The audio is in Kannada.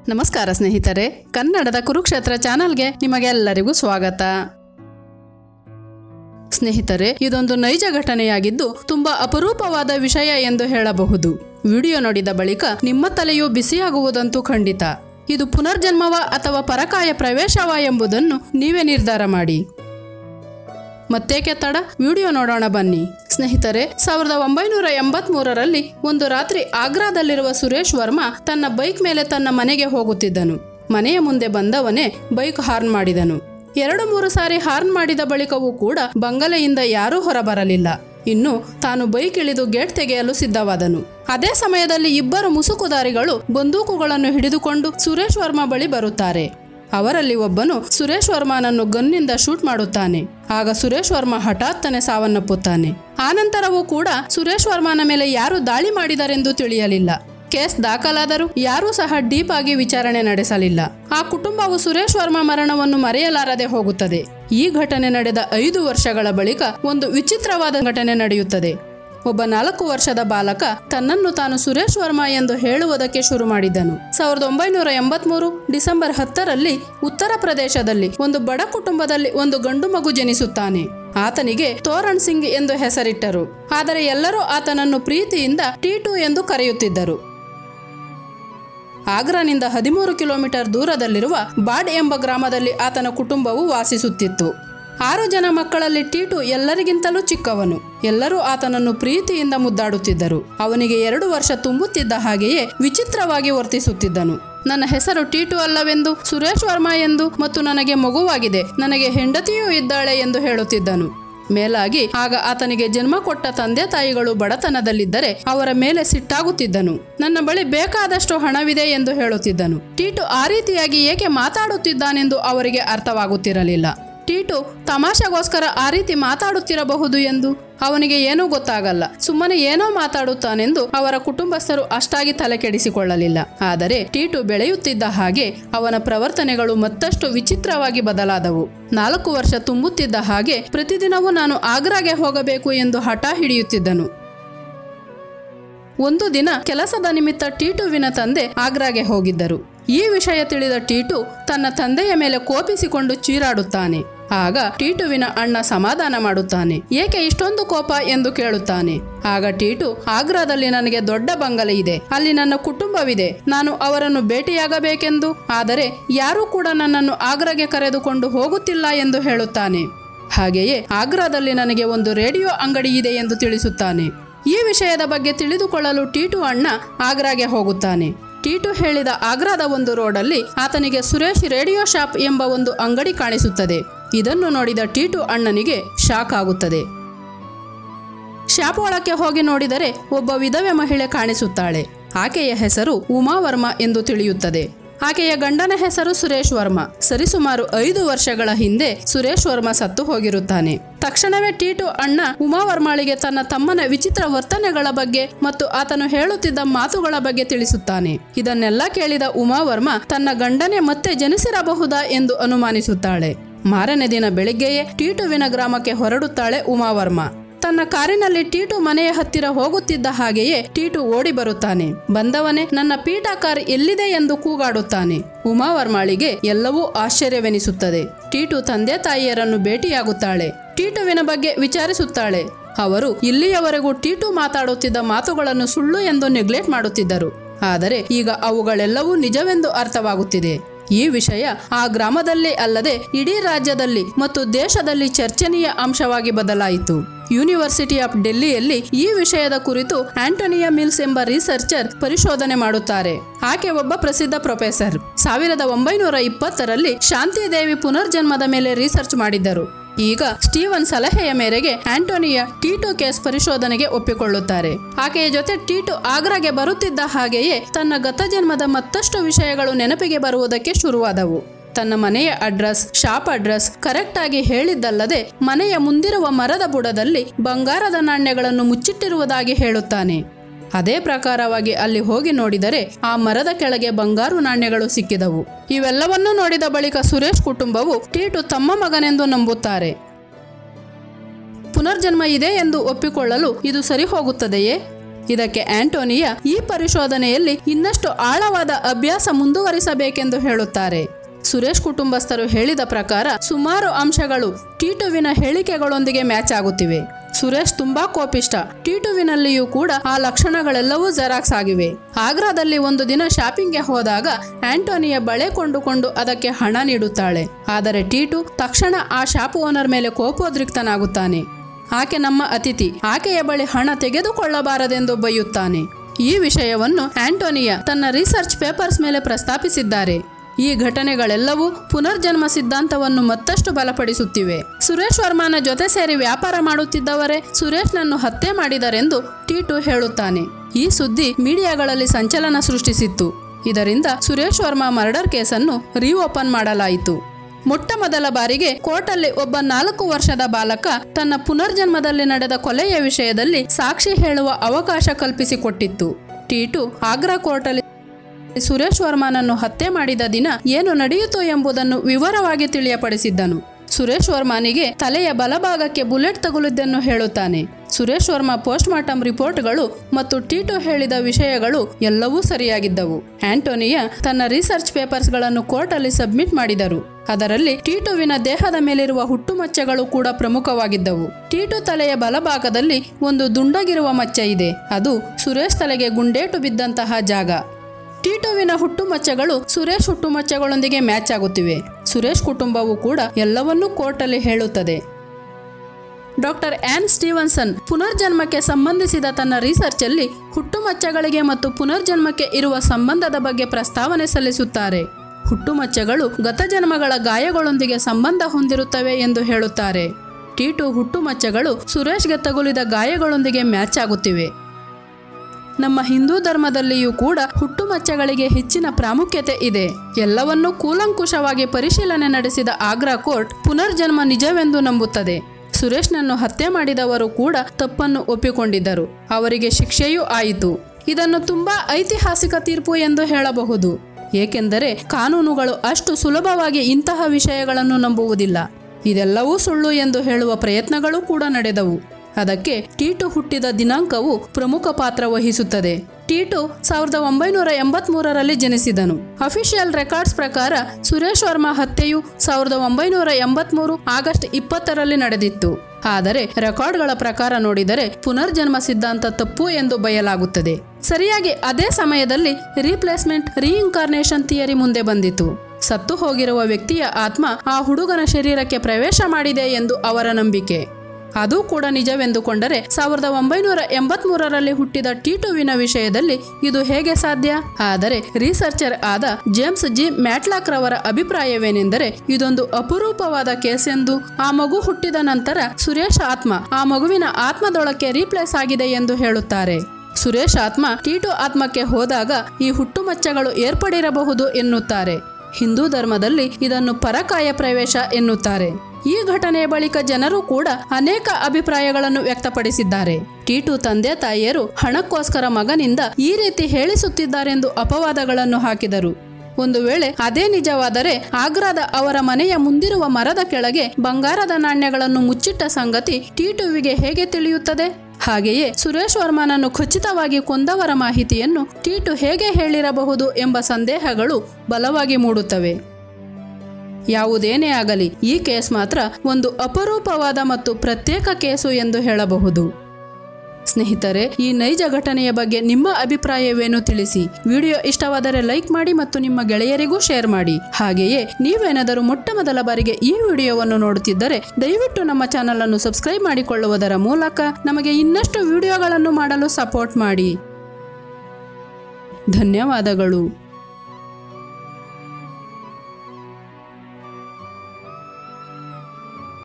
ನಮಸ್ಕಾರ ಸ್ನೇಹಿತರೆ ಕನ್ನಡದ ಕುರುಕ್ಷೇತ್ರ ಚಾನಲ್ಗೆ ನಿಮಗೆಲ್ಲರಿಗೂ ಸ್ವಾಗತ ಸ್ನೇಹಿತರೆ ಇದೊಂದು ನೈಜ ಘಟನೆಯಾಗಿದ್ದು ತುಂಬಾ ಅಪರೂಪವಾದ ವಿಷಯ ಎಂದು ಹೇಳಬಹುದು ವಿಡಿಯೋ ನೋಡಿದ ಬಳಿಕ ನಿಮ್ಮ ತಲೆಯು ಬಿಸಿಯಾಗುವುದಂತೂ ಖಂಡಿತ ಇದು ಪುನರ್ಜನ್ಮವ ಅಥವಾ ಪರಕಾಯ ಪ್ರವೇಶವ ಎಂಬುದನ್ನು ನೀವೇ ನಿರ್ಧಾರ ಮಾಡಿ ಮತ್ತೇಕೆ ತಡ ವಿಡಿಯೋ ನೋಡೋಣ ಬನ್ನಿ ಸ್ನೇಹಿತರೆ ಸಾವಿರದ ಒಂಬೈನೂರ ಎಂಬತ್ಮೂರರಲ್ಲಿ ಒಂದು ರಾತ್ರಿ ಆಗ್ರಾದಲ್ಲಿರುವ ಸುರೇಶ್ ವರ್ಮಾ ತನ್ನ ಬೈಕ್ ಮೇಲೆ ತನ್ನ ಮನೆಗೆ ಹೋಗುತ್ತಿದ್ದನು ಮನೆಯ ಮುಂದೆ ಬಂದವನೇ ಬೈಕ್ ಹಾರ್ನ್ ಮಾಡಿದನು ಎರಡು ಮೂರು ಸಾರಿ ಹಾರ್ನ್ ಮಾಡಿದ ಬಳಿಕವೂ ಕೂಡ ಬಂಗಲೆಯಿಂದ ಯಾರೂ ಹೊರಬರಲಿಲ್ಲ ಇನ್ನು ತಾನು ಬೈಕ್ ಇಳಿದು ಗೇಟ್ ತೆಗೆಯಲು ಸಿದ್ಧವಾದನು ಅದೇ ಸಮಯದಲ್ಲಿ ಇಬ್ಬರು ಮುಸುಕುದಾರಿಗಳು ಬಂದೂಕುಗಳನ್ನು ಹಿಡಿದುಕೊಂಡು ಸುರೇಶ್ ವರ್ಮಾ ಬಳಿ ಬರುತ್ತಾರೆ ಅವರಲ್ಲಿ ಒಬ್ಬನು ಸುರೇಶ್ ವರ್ಮನನ್ನು ಗನ್ನಿಂದ ಶೂಟ್ ಮಾಡುತ್ತಾನೆ ಆಗ ಸುರೇಶ್ ವರ್ಮಾ ಹಠಾತ್ತನೆ ಸಾವನ್ನಪ್ಪುತ್ತಾನೆ ಆನಂತರವೂ ಕೂಡ ಸುರೇಶ್ ವರ್ಮನ ಮೇಲೆ ಯಾರು ದಾಳಿ ಮಾಡಿದರೆಂದು ತಿಳಿಯಲಿಲ್ಲ ಕೇಸ್ ದಾಖಲಾದರೂ ಯಾರೂ ಸಹ ಡೀಪ್ ಆಗಿ ವಿಚಾರಣೆ ನಡೆಸಲಿಲ್ಲ ಆ ಕುಟುಂಬವು ಸುರೇಶ್ ವರ್ಮಾ ಮರಣವನ್ನು ಮರೆಯಲಾರದೆ ಹೋಗುತ್ತದೆ ಈ ಘಟನೆ ನಡೆದ ಐದು ವರ್ಷಗಳ ಬಳಿಕ ಒಂದು ವಿಚಿತ್ರವಾದ ಘಟನೆ ನಡೆಯುತ್ತದೆ ಒಬ್ಬ ನಾಲ್ಕು ವರ್ಷದ ಬಾಲಕ ತನ್ನನ್ನು ತಾನು ಸುರೇಶ್ ವರ್ಮಾ ಎಂದು ಹೇಳುವುದಕ್ಕೆ ಶುರು ಮಾಡಿದ್ದನು ಸಾವಿರದ ಒಂಬೈನೂರ ಎಂಬತ್ಮೂರು ಡಿಸೆಂಬರ್ ಹತ್ತರಲ್ಲಿ ಉತ್ತರ ಪ್ರದೇಶದಲ್ಲಿ ಒಂದು ಬಡ ಕುಟುಂಬದಲ್ಲಿ ಒಂದು ಗಂಡು ಮಗು ಜನಿಸುತ್ತಾನೆ ಆತನಿಗೆ ತೋರಣ್ ಸಿಂಗ್ ಎಂದು ಹೆಸರಿಟ್ಟರು ಆದರೆ ಎಲ್ಲರೂ ಆತನನ್ನು ಪ್ರೀತಿಯಿಂದ ಟೀಟು ಎಂದು ಕರೆಯುತ್ತಿದ್ದರು ಆಗ್ರಾನಿಂದ ಹದಿಮೂರು ಕಿಲೋಮೀಟರ್ ದೂರದಲ್ಲಿರುವ ಬಾಡ್ ಎಂಬ ಗ್ರಾಮದಲ್ಲಿ ಆತನ ಕುಟುಂಬವು ವಾಸಿಸುತ್ತಿತ್ತು ಆರು ಜನ ಮಕ್ಕಳಲ್ಲಿ ಟೀಟು ಎಲ್ಲರಿಗಿಂತಲೂ ಚಿಕ್ಕವನು ಎಲ್ಲರೂ ಆತನನ್ನು ಪ್ರೀತಿಯಿಂದ ಮುದ್ದಾಡುತ್ತಿದ್ದರು ಅವನಿಗೆ ಎರಡು ವರ್ಷ ತುಂಬುತ್ತಿದ್ದ ಹಾಗೆಯೇ ವಿಚಿತ್ರವಾಗಿ ವರ್ತಿಸುತ್ತಿದ್ದನು ನನ್ನ ಹೆಸರು ಟೀಟು ಅಲ್ಲವೆಂದು ಸುರೇಶ್ ವರ್ಮಾ ಎಂದು ಮತ್ತು ನನಗೆ ಮಗುವಾಗಿದೆ ನನಗೆ ಹೆಂಡತಿಯೂ ಇದ್ದಾಳೆ ಎಂದು ಹೇಳುತ್ತಿದ್ದನು ಮೇಲಾಗಿ ಆಗ ಆತನಿಗೆ ಜನ್ಮ ಕೊಟ್ಟ ತಂದೆ ತಾಯಿಗಳು ಬಡತನದಲ್ಲಿದ್ದರೆ ಅವರ ಮೇಲೆ ಸಿಟ್ಟಾಗುತ್ತಿದ್ದನು ನನ್ನ ಬಳಿ ಬೇಕಾದಷ್ಟು ಹಣವಿದೆ ಎಂದು ಹೇಳುತ್ತಿದ್ದನು ಟೀಟು ಆ ರೀತಿಯಾಗಿ ಏಕೆ ಮಾತಾಡುತ್ತಿದ್ದಾನೆಂದು ಅವರಿಗೆ ಅರ್ಥವಾಗುತ್ತಿರಲಿಲ್ಲ ಟೀಟು ತಮಾಷೆಗೋಸ್ಕರ ಆ ರೀತಿ ಮಾತಾಡುತ್ತಿರಬಹುದು ಎಂದು ಅವನಿಗೆ ಏನೂ ಗೊತ್ತಾಗಲ್ಲ ಸುಮ್ಮನೆ ಏನೋ ಮಾತಾಡುತ್ತಾನೆಂದು ಅವರ ಕುಟುಂಬಸ್ಥರು ಅಷ್ಟಾಗಿ ತಲೆ ಕೆಡಿಸಿಕೊಳ್ಳಲಿಲ್ಲ ಆದರೆ ಟೀಟು ಬೆಳೆಯುತ್ತಿದ್ದ ಹಾಗೆ ಅವನ ಪ್ರವರ್ತನೆಗಳು ಮತ್ತಷ್ಟು ವಿಚಿತ್ರವಾಗಿ ಬದಲಾದವು ನಾಲ್ಕು ವರ್ಷ ತುಂಬುತ್ತಿದ್ದ ಹಾಗೆ ಪ್ರತಿದಿನವೂ ನಾನು ಆಗ್ರಾಗೆ ಹೋಗಬೇಕು ಎಂದು ಹಠ ಹಿಡಿಯುತ್ತಿದ್ದನು ಒಂದು ದಿನ ಕೆಲಸದ ನಿಮಿತ್ತ ಟೀಟುವಿನ ತಂದೆ ಆಗ್ರಾಗೆ ಹೋಗಿದ್ದರು ಈ ವಿಷಯ ತಿಳಿದ ಟೀಟು ತನ್ನ ತಂದೆಯ ಮೇಲೆ ಕೋಪಿಸಿಕೊಂಡು ಚೀರಾಡುತ್ತಾನೆ ಆಗ ಟೀಟುವಿನ ಅಣ್ಣ ಸಮಾಧಾನ ಮಾಡುತ್ತಾನೆ ಏಕೆ ಇಷ್ಟೊಂದು ಕೋಪ ಎಂದು ಕೇಳುತ್ತಾನೆ ಆಗ ಟೀಟು ಆಗ್ರಾದಲ್ಲಿ ನನಗೆ ದೊಡ್ಡ ಬಂಗಲೆ ಇದೆ ಅಲ್ಲಿ ನನ್ನ ಕುಟುಂಬವಿದೆ ನಾನು ಅವರನ್ನು ಭೇಟಿಯಾಗಬೇಕೆಂದು ಆದರೆ ಯಾರೂ ಕೂಡ ನನ್ನನ್ನು ಆಗ್ರಾಗೆ ಕರೆದುಕೊಂಡು ಹೋಗುತ್ತಿಲ್ಲ ಎಂದು ಹೇಳುತ್ತಾನೆ ಹಾಗೆಯೇ ಆಗ್ರಾದಲ್ಲಿ ನನಗೆ ಒಂದು ರೇಡಿಯೋ ಅಂಗಡಿ ಇದೆ ಎಂದು ತಿಳಿಸುತ್ತಾನೆ ಈ ವಿಷಯದ ಬಗ್ಗೆ ತಿಳಿದುಕೊಳ್ಳಲು ಟೀಟು ಅಣ್ಣ ಆಗ್ರಾಗೆ ಹೋಗುತ್ತಾನೆ ಟೀಟು ಹೇಳಿದ ಆಗ್ರಾದ ಒಂದು ರೋಡಲ್ಲಿ ಆತನಿಗೆ ಸುರೇಶ್ ರೇಡಿಯೋ ಶಾಪ್ ಎಂಬ ಒಂದು ಅಂಗಡಿ ಕಾಣಿಸುತ್ತದೆ ಇದನ್ನು ನೋಡಿದ ಟೀಟು ಅಣ್ಣನಿಗೆ ಶಾಕ್ ಆಗುತ್ತದೆ ಶಾಪ್ ಒಳಕ್ಕೆ ಹೋಗಿ ನೋಡಿದರೆ ಒಬ್ಬ ವಿಧವೆ ಮಹಿಳೆ ಕಾಣಿಸುತ್ತಾಳೆ ಆಕೆಯ ಹೆಸರು ಉಮಾ ವರ್ಮಾ ಎಂದು ತಿಳಿಯುತ್ತದೆ ಆಕೆಯ ಗಂಡನ ಹೆಸರು ಸುರೇಶ್ ವರ್ಮಾ ಸರಿಸುಮಾರು ಐದು ವರ್ಷಗಳ ಹಿಂದೆ ಸುರೇಶ್ ವರ್ಮಾ ಸತ್ತು ಹೋಗಿರುತ್ತಾನೆ ತಕ್ಷಣವೇ ಟೀಟು ಅಣ್ಣ ಉಮಾ ವರ್ಮಾಳಿಗೆ ತನ್ನ ತಮ್ಮನ ವಿಚಿತ್ರ ವರ್ತನೆಗಳ ಬಗ್ಗೆ ಮತ್ತು ಆತನು ಹೇಳುತ್ತಿದ್ದ ಮಾತುಗಳ ಬಗ್ಗೆ ತಿಳಿಸುತ್ತಾನೆ ಇದನ್ನೆಲ್ಲ ಕೇಳಿದ ಉಮಾ ವರ್ಮಾ ತನ್ನ ಗಂಡನೇ ಮತ್ತೆ ಜನಿಸಿರಬಹುದಾ ಎಂದು ಅನುಮಾನಿಸುತ್ತಾಳೆ ಮಾರನೇ ದಿನ ಬೆಳಿಗ್ಗೆಯೇ ಟೀಟುವಿನ ಗ್ರಾಮಕ್ಕೆ ಹೊರಡುತ್ತಾಳೆ ಉಮಾ ವರ್ಮಾ ತನ್ನ ಕಾರಿನಲ್ಲಿ ಟೀಟು ಮನೆಯ ಹತ್ತಿರ ಹೋಗುತ್ತಿದ್ದ ಹಾಗೆಯೇ ಟೀಟು ಓಡಿ ಬರುತ್ತಾನೆ ಬಂದವನೇ ನನ್ನ ಪೀಠ ಕಾರ್ ಎಲ್ಲಿದೆ ಎಂದು ಕೂಗಾಡುತ್ತಾನೆ ಉಮಾ ವರ್ಮಾಳಿಗೆ ಎಲ್ಲವೂ ಆಶ್ಚರ್ಯವೆನಿಸುತ್ತದೆ ಟೀಟು ತಂದೆ ತಾಯಿಯರನ್ನು ಭೇಟಿಯಾಗುತ್ತಾಳೆ ಟೀಟುವಿನ ಬಗ್ಗೆ ವಿಚಾರಿಸುತ್ತಾಳೆ ಅವರು ಇಲ್ಲಿಯವರೆಗೂ ಟೀಟು ಮಾತಾಡುತ್ತಿದ್ದ ಮಾತುಗಳನ್ನು ಸುಳ್ಳು ಎಂದು ನೆಗ್ಲೆಕ್ಟ್ ಮಾಡುತ್ತಿದ್ದರು ಆದರೆ ಈಗ ಅವುಗಳೆಲ್ಲವೂ ನಿಜವೆಂದು ಅರ್ಥವಾಗುತ್ತಿದೆ ಈ ವಿಷಯ ಆ ಗ್ರಾಮದಲ್ಲೇ ಅಲ್ಲದೆ ಇಡೀ ರಾಜ್ಯದಲ್ಲಿ ಮತ್ತು ದೇಶದಲ್ಲಿ ಚರ್ಚನೀಯ ಅಂಶವಾಗಿ ಬದಲಾಯಿತು ಯೂನಿವರ್ಸಿಟಿ ಆಫ್ ಡೆಲ್ಲಿಯಲ್ಲಿ ಈ ವಿಷಯದ ಕುರಿತು ಆಂಟೋನಿಯಾ ಮಿಲ್ಸ್ ಎಂಬ ರಿಸರ್ಚರ್ ಪರಿಶೋಧನೆ ಮಾಡುತ್ತಾರೆ ಆಕೆ ಒಬ್ಬ ಪ್ರಸಿದ್ಧ ಪ್ರೊಫೆಸರ್ ಸಾವಿರದ ಒಂಬೈನೂರ ಇಪ್ಪತ್ತರಲ್ಲಿ ಶಾಂತಿದೇವಿ ಪುನರ್ಜನ್ಮದ ಮೇಲೆ ರಿಸರ್ಚ್ ಮಾಡಿದ್ದರು ಈಗ ಸ್ಟೀವನ್ ಸಲಹೆಯ ಮೇರೆಗೆ ಆಂಟೋನಿಯಾ ಟೀಟು ಕೇಸ್ ಪರಿಶೋಧನೆಗೆ ಒಪ್ಪಿಕೊಳ್ಳುತ್ತಾರೆ ಆಕೆಯ ಜೊತೆ ಟೀಟು ಆಗ್ರಾಗೆ ಬರುತ್ತಿದ್ದ ಹಾಗೆಯೇ ತನ್ನ ಗತಜನ್ಮದ ಮತ್ತಷ್ಟು ವಿಷಯಗಳು ನೆನಪಿಗೆ ಬರುವುದಕ್ಕೆ ಶುರುವಾದವು ತನ್ನ ಮನೆಯ ಅಡ್ರೆಸ್ ಶಾಪ್ ಅಡ್ರೆಸ್ ಕರೆಕ್ಟ್ ಆಗಿ ಹೇಳಿದ್ದಲ್ಲದೆ ಮನೆಯ ಮುಂದಿರುವ ಮರದ ಬುಡದಲ್ಲಿ ಬಂಗಾರದ ನಾಣ್ಯಗಳನ್ನು ಮುಚ್ಚಿಟ್ಟಿರುವುದಾಗಿ ಹೇಳುತ್ತಾನೆ ಅದೇ ಪ್ರಕಾರವಾಗಿ ಅಲ್ಲಿ ಹೋಗಿ ನೋಡಿದರೆ ಆ ಮರದ ಕೆಳಗೆ ಬಂಗಾರು ನಾಣ್ಯಗಳು ಸಿಕ್ಕಿದವು ಇವೆಲ್ಲವನ್ನೂ ನೋಡಿದ ಬಳಿಕ ಸುರೇಶ್ ಕುಟುಂಬವು ಟೀಟು ತಮ್ಮ ಮಗನೆಂದು ನಂಬುತ್ತಾರೆ ಪುನರ್ಜನ್ಮ ಇದೆ ಎಂದು ಒಪ್ಪಿಕೊಳ್ಳಲು ಇದು ಸರಿ ಹೋಗುತ್ತದೆಯೇ ಇದಕ್ಕೆ ಆಂಟೋನಿಯ ಈ ಪರಿಶೋಧನೆಯಲ್ಲಿ ಇನ್ನಷ್ಟು ಆಳವಾದ ಅಭ್ಯಾಸ ಮುಂದುವರಿಸಬೇಕೆಂದು ಹೇಳುತ್ತಾರೆ ಸುರೇಶ್ ಕುಟುಂಬಸ್ಥರು ಹೇಳಿದ ಪ್ರಕಾರ ಸುಮಾರು ಅಂಶಗಳು ಟೀಟುವಿನ ಹೇಳಿಕೆಗಳೊಂದಿಗೆ ಮ್ಯಾಚ್ ಆಗುತ್ತಿವೆ ಸುರೇಶ್ ತುಂಬಾ ಕೋಪಿಷ್ಟ ಟೀಟುವಿನಲ್ಲಿಯೂ ಕೂಡ ಆ ಲಕ್ಷಣಗಳೆಲ್ಲವೂ ಜೆರಾಕ್ಸ್ ಆಗಿವೆ ಆಗ್ರಾದಲ್ಲಿ ಒಂದು ದಿನ ಶಾಪಿಂಗ್ಗೆ ಹೋದಾಗ ಆಂಟೋನಿಯ ಬಳೆ ಕೊಂಡುಕೊಂಡು ಅದಕ್ಕೆ ಹಣ ನೀಡುತ್ತಾಳೆ ಆದರೆ ಟೀಟು ತಕ್ಷಣ ಆ ಶಾಪ್ ಓನರ್ ಮೇಲೆ ಕೋಪೋದ್ರಿಕ್ತನಾಗುತ್ತಾನೆ ಆಕೆ ನಮ್ಮ ಅತಿಥಿ ಆಕೆಯ ಬಳಿ ಹಣ ತೆಗೆದುಕೊಳ್ಳಬಾರದೆಂದು ಬೈಯುತ್ತಾನೆ ಈ ವಿಷಯವನ್ನು ಆಂಟೋನಿಯ ತನ್ನ ರಿಸರ್ಚ್ ಪೇಪರ್ಸ್ ಮೇಲೆ ಪ್ರಸ್ತಾಪಿಸಿದ್ದಾರೆ ಈ ಘಟನೆಗಳೆಲ್ಲವೂ ಪುನರ್ಜನ್ಮ ಸಿದ್ಧಾಂತವನ್ನು ಮತ್ತಷ್ಟು ಬಲಪಡಿಸುತ್ತಿವೆ ಸುರೇಶ್ ವರ್ಮನ ಜೊತೆ ಸೇರಿ ವ್ಯಾಪಾರ ಮಾಡುತ್ತಿದ್ದವರೇ ಸುರೇಶ್ನನ್ನು ಹತ್ಯೆ ಮಾಡಿದರೆಂದು ಟೀಟು ಹೇಳುತ್ತಾನೆ ಈ ಸುದ್ದಿ ಮೀಡಿಯಾಗಳಲ್ಲಿ ಸಂಚಲನ ಸೃಷ್ಟಿಸಿತ್ತು ಇದರಿಂದ ಸುರೇಶ್ ವರ್ಮಾ ಮರ್ಡರ್ ಕೇಸನ್ನು ರೀಓಪನ್ ಮಾಡಲಾಯಿತು ಮೊಟ್ಟ ಮೊದಲ ಬಾರಿಗೆ ಕೋರ್ಟಲ್ಲಿ ಒಬ್ಬ ನಾಲ್ಕು ವರ್ಷದ ಬಾಲಕ ತನ್ನ ಪುನರ್ಜನ್ಮದಲ್ಲಿ ನಡೆದ ಕೊಲೆಯ ವಿಷಯದಲ್ಲಿ ಸಾಕ್ಷಿ ಹೇಳುವ ಅವಕಾಶ ಕಲ್ಪಿಸಿಕೊಟ್ಟಿತ್ತು ಟೀಟು ಆಗ್ರಾ ಕೋರ್ಟಲ್ಲಿ ಸುರೇಶ್ ವರ್ಮನನ್ನು ಹತ್ಯೆ ಮಾಡಿದ ದಿನ ಏನು ನಡೆಯಿತು ಎಂಬುದನ್ನು ವಿವರವಾಗಿ ತಿಳಿಯಪಡಿಸಿದ್ದನು ಸುರೇಶ್ ವರ್ಮನಿಗೆ ತಲೆಯ ಬಲಭಾಗಕ್ಕೆ ಬುಲೆಟ್ ತಗುಲಿದ್ದನ್ನು ಹೇಳುತ್ತಾನೆ ಸುರೇಶ್ ವರ್ಮ ಪೋಸ್ಟ್ ಮಾರ್ಟಮ್ ರಿಪೋರ್ಟ್ಗಳು ಮತ್ತು ಟೀಟು ಹೇಳಿದ ವಿಷಯಗಳು ಎಲ್ಲವೂ ಸರಿಯಾಗಿದ್ದವು ಆಂಟೋನಿಯ ತನ್ನ ರಿಸರ್ಚ್ ಪೇಪರ್ಸ್ಗಳನ್ನು ಕೋರ್ಟಲ್ಲಿ ಸಬ್ಮಿಟ್ ಮಾಡಿದರು ಅದರಲ್ಲಿ ಟೀಟುವಿನ ದೇಹದ ಮೇಲಿರುವ ಹುಟ್ಟುಮಚ್ಚೆಗಳು ಕೂಡ ಪ್ರಮುಖವಾಗಿದ್ದವು ಟೀಟು ತಲೆಯ ಬಲಭಾಗದಲ್ಲಿ ಒಂದು ದುಂಡಗಿರುವ ಮಚ್ಚೆ ಇದೆ ಅದು ಸುರೇಶ್ ತಲೆಗೆ ಗುಂಡೇಟು ಬಿದ್ದಂತಹ ಜಾಗ ಟೀಟುವಿನ ಹುಟ್ಟುಮಚ್ಚೆಗಳು ಸುರೇಶ್ ಹುಟ್ಟುಮಚ್ಚೆಗಳೊಂದಿಗೆ ಮ್ಯಾಚ್ ಆಗುತ್ತಿವೆ ಸುರೇಶ್ ಕುಟುಂಬವು ಕೂಡ ಎಲ್ಲವನ್ನೂ ಕೋರ್ಟಲ್ಲಿ ಹೇಳುತ್ತದೆ ಡಾಕ್ಟರ್ ಆನ್ ಸ್ಟೀವನ್ಸನ್ ಪುನರ್ಜನ್ಮಕ್ಕೆ ಸಂಬಂಧಿಸಿದ ತನ್ನ ರಿಸರ್ಚ್ ಅಲ್ಲಿ ಹುಟ್ಟುಮಚ್ಚೆಗಳಿಗೆ ಮತ್ತು ಪುನರ್ಜನ್ಮಕ್ಕೆ ಇರುವ ಸಂಬಂಧದ ಬಗ್ಗೆ ಪ್ರಸ್ತಾವನೆ ಸಲ್ಲಿಸುತ್ತಾರೆ ಹುಟ್ಟುಮಚ್ಚೆಗಳು ಗತಜನ್ಮಗಳ ಗಾಯಗಳೊಂದಿಗೆ ಸಂಬಂಧ ಹೊಂದಿರುತ್ತವೆ ಎಂದು ಹೇಳುತ್ತಾರೆ ಟೀಟು ಹುಟ್ಟುಮಚ್ಚೆಗಳು ಸುರೇಶ್ಗೆ ತಗುಲಿದ ಗಾಯಗಳೊಂದಿಗೆ ಮ್ಯಾಚ್ ಆಗುತ್ತಿವೆ ನಮ್ಮ ಹಿಂದೂ ಧರ್ಮದಲ್ಲಿಯೂ ಕೂಡ ಹುಟ್ಟುಮಚ್ಚೆಗಳಿಗೆ ಹೆಚ್ಚಿನ ಪ್ರಾಮುಖ್ಯತೆ ಇದೆ ಎಲ್ಲವನ್ನೂ ಕೂಲಂಕುಷವಾಗಿ ಪರಿಶೀಲನೆ ನಡೆಸಿದ ಆಗ್ರಾ ಕೋರ್ಟ್ ಪುನರ್ಜನ್ಮ ನಿಜವೆಂದು ನಂಬುತ್ತದೆ ಸುರೇಶ್ನನ್ನು ಹತ್ಯೆ ಮಾಡಿದವರು ಕೂಡ ತಪ್ಪನ್ನು ಒಪ್ಪಿಕೊಂಡಿದ್ದರು ಅವರಿಗೆ ಶಿಕ್ಷೆಯೂ ಆಯಿತು ಇದನ್ನು ತುಂಬಾ ಐತಿಹಾಸಿಕ ತೀರ್ಪು ಎಂದು ಹೇಳಬಹುದು ಏಕೆಂದರೆ ಕಾನೂನುಗಳು ಅಷ್ಟು ಸುಲಭವಾಗಿ ಇಂತಹ ವಿಷಯಗಳನ್ನು ನಂಬುವುದಿಲ್ಲ ಇದೆಲ್ಲವೂ ಸುಳ್ಳು ಎಂದು ಹೇಳುವ ಪ್ರಯತ್ನಗಳು ಕೂಡ ನಡೆದವು ಅದಕ್ಕೆ ಟೀಟು ಹುಟ್ಟಿದ ದಿನಾಂಕವು ಪ್ರಮುಖ ಪಾತ್ರ ವಹಿಸುತ್ತದೆ ಟೀಟು ಸಾವಿರದ ಒಂಬೈನೂರ ಎಂಬತ್ಮೂರರಲ್ಲಿ ಜನಿಸಿದನು ಅಫಿಷಿಯಲ್ ರೆಕಾರ್ಡ್ಸ್ ಪ್ರಕಾರ ಸುರೇಶ್ ವರ್ಮಾ ಹತ್ಯೆಯು ಸಾವಿರದ ಒಂಬೈನೂರ ಎಂಬತ್ಮೂರು ಆಗಸ್ಟ್ ಇಪ್ಪತ್ತರಲ್ಲಿ ನಡೆದಿತ್ತು ಆದರೆ ರೆಕಾರ್ಡ್ಗಳ ಪ್ರಕಾರ ನೋಡಿದರೆ ಪುನರ್ಜನ್ಮ ಸಿದ್ಧಾಂತ ತಪ್ಪು ಎಂದು ಬಯಲಾಗುತ್ತದೆ ಸರಿಯಾಗಿ ಅದೇ ಸಮಯದಲ್ಲಿ ರೀಪ್ಲೇಸ್ಮೆಂಟ್ ರೀಇನ್ಕಾರ್ನೇಷನ್ ಥಿಯರಿ ಮುಂದೆ ಬಂದಿತು ಸತ್ತು ಹೋಗಿರುವ ವ್ಯಕ್ತಿಯ ಆತ್ಮ ಆ ಹುಡುಗನ ಶರೀರಕ್ಕೆ ಪ್ರವೇಶ ಮಾಡಿದೆ ಎಂದು ಅವರ ನಂಬಿಕೆ ಅದು ಕೂಡ ನಿಜವೆಂದುಕೊಂಡರೆ ಸಾವಿರದ ಒಂಬೈನೂರ ಎಂಬತ್ಮೂರರಲ್ಲಿ ಹುಟ್ಟಿದ ಟೀಟುವಿನ ವಿಷಯದಲ್ಲಿ ಇದು ಹೇಗೆ ಸಾಧ್ಯ ಆದರೆ ರಿಸರ್ಚರ್ ಆದ ಜೇಮ್ಸ್ ಜಿ ಮ್ಯಾಟ್ಲಾಕ್ ರವರ ಅಭಿಪ್ರಾಯವೇನೆಂದರೆ ಇದೊಂದು ಅಪರೂಪವಾದ ಕೇಸ್ ಎಂದು ಆ ಮಗು ಹುಟ್ಟಿದ ನಂತರ ಸುರೇಶ್ ಆತ್ಮ ಆ ಮಗುವಿನ ಆತ್ಮದೊಳಕ್ಕೆ ರೀಪ್ಲೇಸ್ ಆಗಿದೆ ಎಂದು ಹೇಳುತ್ತಾರೆ ಸುರೇಶ್ ಆತ್ಮ ಟೀಟು ಆತ್ಮಕ್ಕೆ ಹೋದಾಗ ಈ ಹುಟ್ಟುಮಚ್ಚಗಳು ಏರ್ಪಡಿರಬಹುದು ಎನ್ನುತ್ತಾರೆ ಹಿಂದೂ ಧರ್ಮದಲ್ಲಿ ಇದನ್ನು ಪರಕಾಯ ಪ್ರವೇಶ ಎನ್ನುತ್ತಾರೆ ಈ ಘಟನೆಯ ಬಳಿಕ ಜನರು ಕೂಡ ಅನೇಕ ಅಭಿಪ್ರಾಯಗಳನ್ನು ವ್ಯಕ್ತಪಡಿಸಿದ್ದಾರೆ ಟೀಟು ತಂದೆ ತಾಯಿಯರು ಹಣಕ್ಕೋಸ್ಕರ ಮಗನಿಂದ ಈ ರೀತಿ ಹೇಳಿಸುತ್ತಿದ್ದಾರೆಂದು ಅಪವಾದಗಳನ್ನು ಹಾಕಿದರು ಒಂದು ವೇಳೆ ಅದೇ ನಿಜವಾದರೆ ಆಗ್ರಾದ ಅವರ ಮನೆಯ ಮುಂದಿರುವ ಮರದ ಕೆಳಗೆ ಬಂಗಾರದ ನಾಣ್ಯಗಳನ್ನು ಮುಚ್ಚಿಟ್ಟ ಸಂಗತಿ ಟೀಟುವಿಗೆ ಹೇಗೆ ತಿಳಿಯುತ್ತದೆ ಹಾಗೆಯೇ ಸುರೇಶ್ ವರ್ಮನನ್ನು ಖಚಿತವಾಗಿ ಕೊಂದವರ ಮಾಹಿತಿಯನ್ನು ಟೀಟು ಹೇಗೆ ಹೇಳಿರಬಹುದು ಎಂಬ ಸಂದೇಹಗಳು ಬಲವಾಗಿ ಮೂಡುತ್ತವೆ ಯಾವುದೇನೇ ಆಗಲಿ ಈ ಕೇಸ್ ಮಾತ್ರ ಒಂದು ಅಪರೂಪವಾದ ಮತ್ತು ಪ್ರತ್ಯೇಕ ಕೇಸು ಎಂದು ಹೇಳಬಹುದು ಸ್ನೇಹಿತರೆ ಈ ನೈಜ ಘಟನೆಯ ಬಗ್ಗೆ ನಿಮ್ಮ ಅಭಿಪ್ರಾಯವೇನು ತಿಳಿಸಿ ವಿಡಿಯೋ ಇಷ್ಟವಾದರೆ ಲೈಕ್ ಮಾಡಿ ಮತ್ತು ನಿಮ್ಮ ಗೆಳೆಯರಿಗೂ ಶೇರ್ ಮಾಡಿ ಹಾಗೆಯೇ ನೀವೇನಾದರೂ ಮೊಟ್ಟ ಮೊದಲ ಬಾರಿಗೆ ಈ ವಿಡಿಯೋವನ್ನು ನೋಡುತ್ತಿದ್ದರೆ ದಯವಿಟ್ಟು ನಮ್ಮ ಚಾನಲ್ ಅನ್ನು ಸಬ್ಸ್ಕ್ರೈಬ್ ಮಾಡಿಕೊಳ್ಳುವುದರ ಮೂಲಕ ನಮಗೆ ಇನ್ನಷ್ಟು ವಿಡಿಯೋಗಳನ್ನು ಮಾಡಲು ಸಪೋರ್ಟ್ ಮಾಡಿ ಧನ್ಯವಾದಗಳು